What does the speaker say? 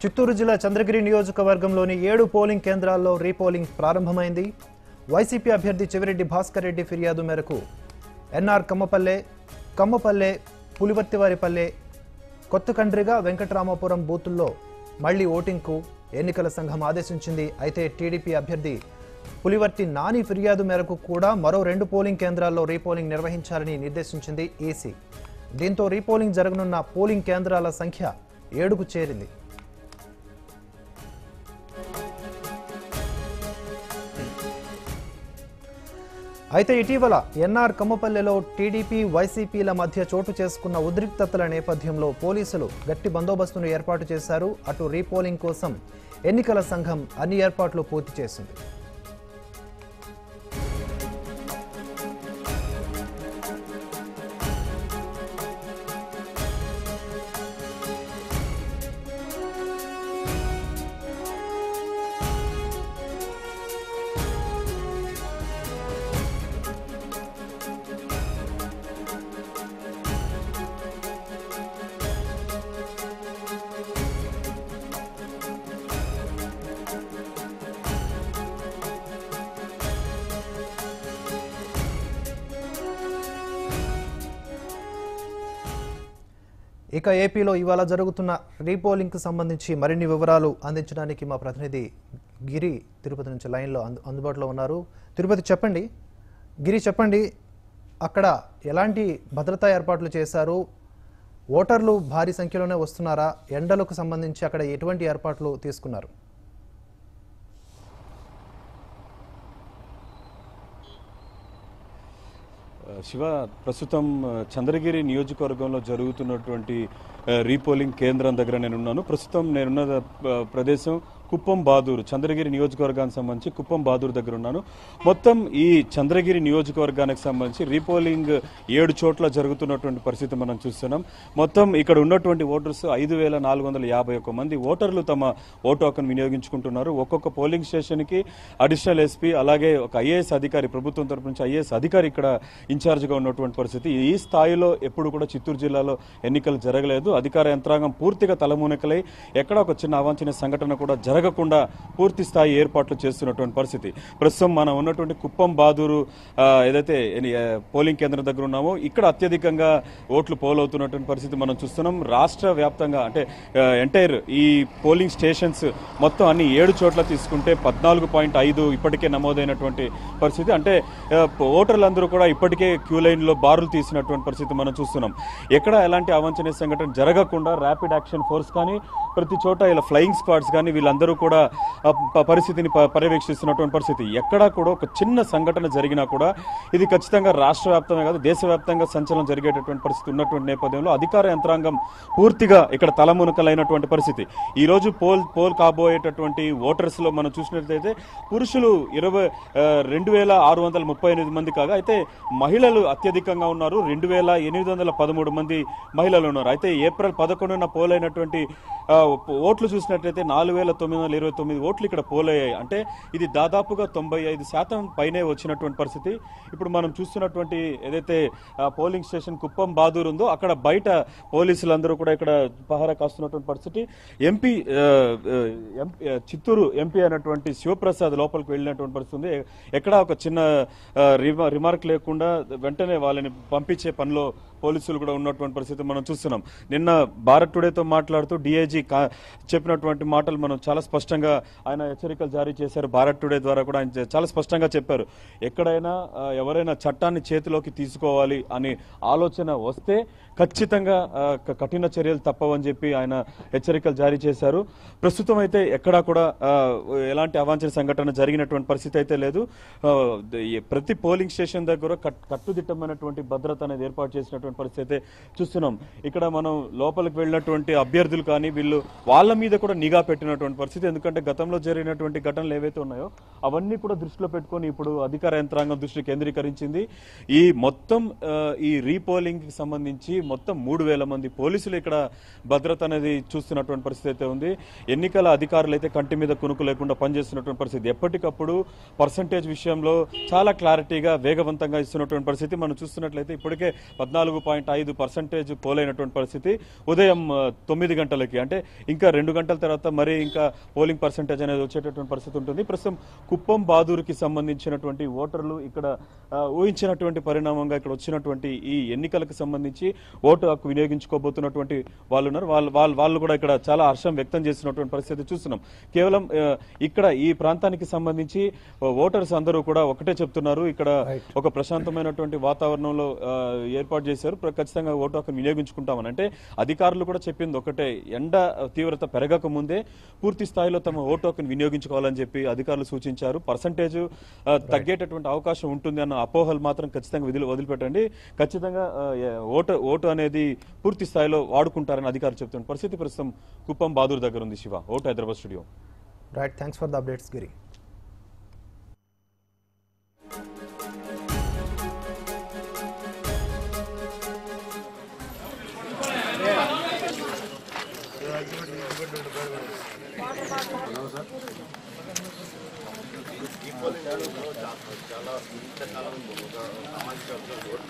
చిత్తూరు జిల్లా చంద్రగిరి నియోజకవర్గంలోని ఏడు పోలింగ్ కేంద్రాల్లో రీపోలింగ్ ప్రారంభమైంది వైసీపీ అభ్యర్థి చెవిరెడ్డి భాస్కర్ రెడ్డి ఫిర్యాదు మేరకు ఎన్ఆర్ కమ్మపల్లె కమ్మపల్లె పులివర్తివారిపల్లె కొత్తకండ్రిగా వెంకటరామాపురం బూతుల్లో మళ్లీ ఓటింగ్కు ఎన్నికల సంఘం ఆదేశించింది అయితే టీడీపీ అభ్యర్థి పులివర్తి నాని ఫిర్యాదు మేరకు కూడా మరో రెండు పోలింగ్ కేంద్రాల్లో రీపోలింగ్ నిర్వహించాలని నిర్దేశించింది ఈసీ దీంతో రీపోలింగ్ జరగనున్న పోలింగ్ కేంద్రాల సంఖ్య ఏడుకు చేరింది అయితే ఇటీవల ఎన్ఆర్ కమ్మపల్లెలో టీడీపీ వైసీపీల మధ్య చోటు చేసుకున్న ఉద్రిక్తతల నేపథ్యంలో పోలీసులు గట్టి బందోబస్తును ఏర్పాటు చేశారు అటు రీపోలింగ్ కోసం ఎన్నికల సంఘం అన్ని ఏర్పాట్లు పూర్తి చేసింది ఇక ఏపీలో ఇవాళ జరుగుతున్న రీపోలింగ్కి సంబంధించి మరిన్ని వివరాలు అందించడానికి మా ప్రతినిధి గిరి తిరుపతి నుంచి లైన్లో అందు అందుబాటులో ఉన్నారు తిరుపతి చెప్పండి గిరి చెప్పండి అక్కడ ఎలాంటి భద్రతా ఏర్పాట్లు చేశారు ఓటర్లు భారీ సంఖ్యలోనే వస్తున్నారా ఎండలకు సంబంధించి అక్కడ ఎటువంటి ఏర్పాట్లు తీసుకున్నారు శివ ప్రస్తుతం ఆ, చంద్రగిరి నియోజకవర్గంలో జరుగుతున్నటువంటి ఆ, రీపోలింగ్ కేంద్రం దగ్గర నేను ఉన్నాను ప్రస్తుతం నేనున్న ఆ, ప్రదేశం కుప్పం బాదూరు చంద్రగిరి నియోజకవర్గానికి సంబంధించి కుప్పం బాదూరు దగ్గర ఉన్నాను మొత్తం ఈ చంద్రగిరి నియోజకవర్గానికి సంబంధించి రీపోలింగ్ ఏడు చోట్ల జరుగుతున్నటువంటి పరిస్థితి మనం చూస్తున్నాం మొత్తం ఇక్కడ ఉన్నటువంటి ఓటర్స్ ఐదు వేల నాలుగు వందల యాభై ఒక్క మంది ఓటర్లు తమ ఓటు హక్కును వినియోగించుకుంటున్నారు ఒక్కొక్క పోలింగ్ స్టేషన్కి అడిషనల్ ఎస్పీ అలాగే ఒక ఐఏఎస్ అధికారి ప్రభుత్వం తరపు నుంచి ఐఏఎస్ అధికారి ఇక్కడ ఇన్ఛార్జ్గా ఉన్నటువంటి పరిస్థితి ఈ స్థాయిలో ఎప్పుడు కూడా చిత్తూరు జిల్లాలో ఎన్నికలు జరగలేదు అధికార యంత్రాంగం పూర్తిగా తలమునకలై ఎక్కడ ఒక చిన్న అవాంఛనీయ సంఘటన కూడా జరగకుండా పూర్తి స్థాయి ఏర్పాట్లు చేస్తున్నటువంటి పరిస్థితి ప్రస్తుతం మనం ఉన్నటువంటి కుప్పం బాదూరు ఆ, ఏదైతే ఎన్ని- ఆ, పోలింగ్ కేంద్రం దగ్గర ఉన్నామో ఇక్కడ అత్యధికంగా ఓట్లు పోలవుతున్నటువంటి పరిస్థితి మనం చూస్తున్నాం రాష్ట్ర వ్యాప్తంగా అంటే ఎంటైర్ ఈ పోలింగ్ స్టేషన్స్ మొత్తం అన్ని ఏడు చోట్ల తీసుకుంటే పద్నాలుగు పాయింట్ ఐదు ఇప్పటికే నమోదైనటువంటి పరిస్థితి అంటే ఆ, ఓటర్లందరూ కూడా ఇప్పటికే క్యూ లైన్లో బారులు తీసినటువంటి పరిస్థితి మనం చూస్తున్నాం ఎక్కడ ఎలాంటి అవాంఛనీయ సంఘటన జరగకుండా ర్యాపిడ్ యాక్షన్ ఫోర్స్ కానీ ప్రతి చోట ఇలా ఫ్లయింగ్ స్క్వాడ్స్ కానీ వీళ్ళందరూ కూడా ఆ, ప- పరిస్థితిని ప- పర్యవేక్షిస్తున్నటువంటి పరిస్థితి ఎక్కడా కూడా ఒక చిన్న సంఘటన జరిగినా కూడా ఇది ఖచ్చితంగా రాష్ట్ర వ్యాప్తమే కాదు దేశవ్యాప్తంగా సంచలనం జరిగేటటువంటి పరిస్థితి ఉన్నటువంటి నేపథ్యంలో అధికార యంత్రాంగం పూర్తిగా ఇక్కడ తలమునకలైనటువంటి పరిస్థితి ఈ రోజు పోల్ పోల్ కాబోయేటటువంటి ఓటర్స్ లో మనం చూసినట్లయితే పురుషులు ఇరవై రెండు వేల ఆరు వందల ముప్పై ఎనిమిది మంది కాగా అయితే మహిళలు అత్యధికంగా ఉన్నారు రెండు వేల ఎనిమిది వందల పదమూడు మంది మహిళలు ఉన్నారు అయితే ఏప్రిల్ పదకొండున పోల్ అయినటువంటి ఆ, ఓట్లు చూసినట్లయితే నాలుగు వేల తొమ్మిది వందల ఇరవై తొమ్మిది ఓట్లు ఇక్కడ పోలయ్యాయి అంటే ఇది దాదాపుగా తొంభై ఐదు శాతం పైనే వచ్చినటువంటి పరిస్థితి ఇప్పుడు మనం చూస్తున్నటువంటి ఏదైతే ఆ, పోలింగ్ స్టేషన్ కుప్పం బాదూర్ ఉందో అక్కడ బయట పోలీసులందరూ కూడా ఇక్కడ పహారా కాస్తున్నటువంటి పరిస్థితి ఎంపీ ఆ, ఆ, ఎంపీ- ఆ, చిత్తూరు ఎంపీ అయినటువంటి శివప్రసాద్ లోపలికి వెళ్ళినటువంటి పరిస్థితి ఉంది ఎక్కడా ఒక చిన్న ఆ, రిమా- రిమార్క్ లేకుండా వెంటనే వాళ్ళని పంపించే పనిలో పోలీసులు కూడా ఉన్నటువంటి పరిస్థితి మనం చూస్తున్నాం నిన్న భారత్ టుడేతో మాట్లాడుతూ డిఐజీ చెప్పినటువంటి మాటలు మనం చాలా స్పష్టంగా ఆయన హెచ్చరికలు జారీ చేశారు భారత్ టుడే ద్వారా కూడా ఆయన చే- చాలా స్పష్టంగా చెప్పారు ఎక్కడైనా ఆ, ఎవరైనా చట్టాన్ని చేతిలోకి తీసుకోవాలి అనే ఆలోచన వస్తే ఖచ్చితంగా ఆ, క- కఠిన చర్యలు తప్పవని చెప్పి ఆయన హెచ్చరికలు జారీ చేశారు ప్రస్తుతం అయితే ఎక్కడా కూడా ఆ, ఎలాంటి అవాంఛన సంఘటన జరిగినటువంటి పరిస్థితి అయితే లేదు ఆ, ద- ఈ ప్రతి పోలింగ్ స్టేషన్ దగ్గర కట్- కట్టుదిట్టమైనటువంటి భద్రత అనేది ఏర్పాటు చేసినటువంటి పరిస్థితి అయితే చూస్తున్నాం ఇక్కడ మనం లోపలికి వెళ్ళినటువంటి అభ్యర్థులు కానీ వీళ్ళు వాళ్ళ మీద కూడా నిఘా పెట్టినటువంటి పరిస్థితి ఎందుకంటే గతంలో జరిగినటువంటి ఘటనలు ఏవైతే ఉన్నాయో అవన్నీ కూడా దృష్టిలో పెట్టుకొని ఇప్పుడు అధికార యంత్రాంగం దృష్టి కేంద్రీకరించింది ఈ మొత్తం ఆ, ఈ రీపోలింగ్ కి సంబంధించి మొత్తం మూడు వేల మంది పోలీసులు ఇక్కడ భద్రత అనేది చూస్తున్నటువంటి పరిస్థితి అయితే ఉంది ఎన్నికల అధికారులు అయితే కంటి మీద కునుకు లేకుండా పనిచేస్తున్నటువంటి పరిస్థితి ఎప్పటికప్పుడు పర్సంటేజ్ విషయంలో చాలా క్లారిటీగా వేగవంతంగా ఇస్తున్నటువంటి పరిస్థితి మనం చూస్తున్నట్లయితే ఇప్పటికే పద్నాలుగు పాయింట్ ఐదు పర్సెంటేజ్ పోలైనటువంటి పరిస్థితి ఉదయం ఆ, తొమ్మిది గంటలకి అంటే ఇంకా రెండు గంటల తర్వాత మరి ఇంకా పోలింగ్ పర్సెంటేజ్ అనేది వచ్చేటటువంటి పరిస్థితి ఉంటుంది ప్రస్తుతం కుప్పం బాదూరుకి సంబంధించినటువంటి ఓటర్లు ఇక్కడ ఆ, ఊహించినటువంటి పరిణామంగా ఇక్కడ వచ్చినటువంటి ఈ ఎన్నికలకు సంబంధించి ఓటు హక్కు వినియోగించుకోబోతున్నటువంటి వాళ్ళు ఉన్నారు వాళ్ళు వాళ్ళు వాళ్ళు కూడా ఇక్కడ చాలా హర్షం వ్యక్తం చేసినటువంటి పరిస్థితి చూస్తున్నాం కేవలం ఆ, ఇక్కడ ఈ ప్రాంతానికి సంబంధించి ఆ, ఓటర్స్ అందరూ కూడా ఒకటే చెప్తున్నారు ఇక్కడ ఒక ప్రశాంతమైనటువంటి వాతావరణంలో ఆ, ఏర్పాటు చేశారు ప్ర- ఖచ్చితంగా ఓటు హక్కు వినియోగించుకుంటామని అంటే అధికారులు కూడా చెప్పింది ఒకటే ఎండ తీవ్రత పెరగక ముందే పూర్తి స్థాయిలో తమ ఓటు హక్కును వినియోగించుకోవాలని చెప్పి అధికారులు సూచించారు పర్సంటేజ్ తగ్గేటటువంటి అవకాశం ఉంటుంది అన్న అపోహలు మాత్రం ఖచ్చితంగా విధులు వదిలిపెట్టండి ఖచ్చితంగా ఆ, ఏ- ఓటు ఓటు అనేది పూర్తి స్థాయిలో వాడుకుంటారని అధికారులు చెప్తున్న పరిస్థితి ప్రస్తుతం కుప్పం బాదూర్ దగ్గర ఉంది శివ ఓటు Hyderabad studio right thanks for the updates Giri చాలా ఇంతకాలం ఒక సామాజిక వర్గం ఓటు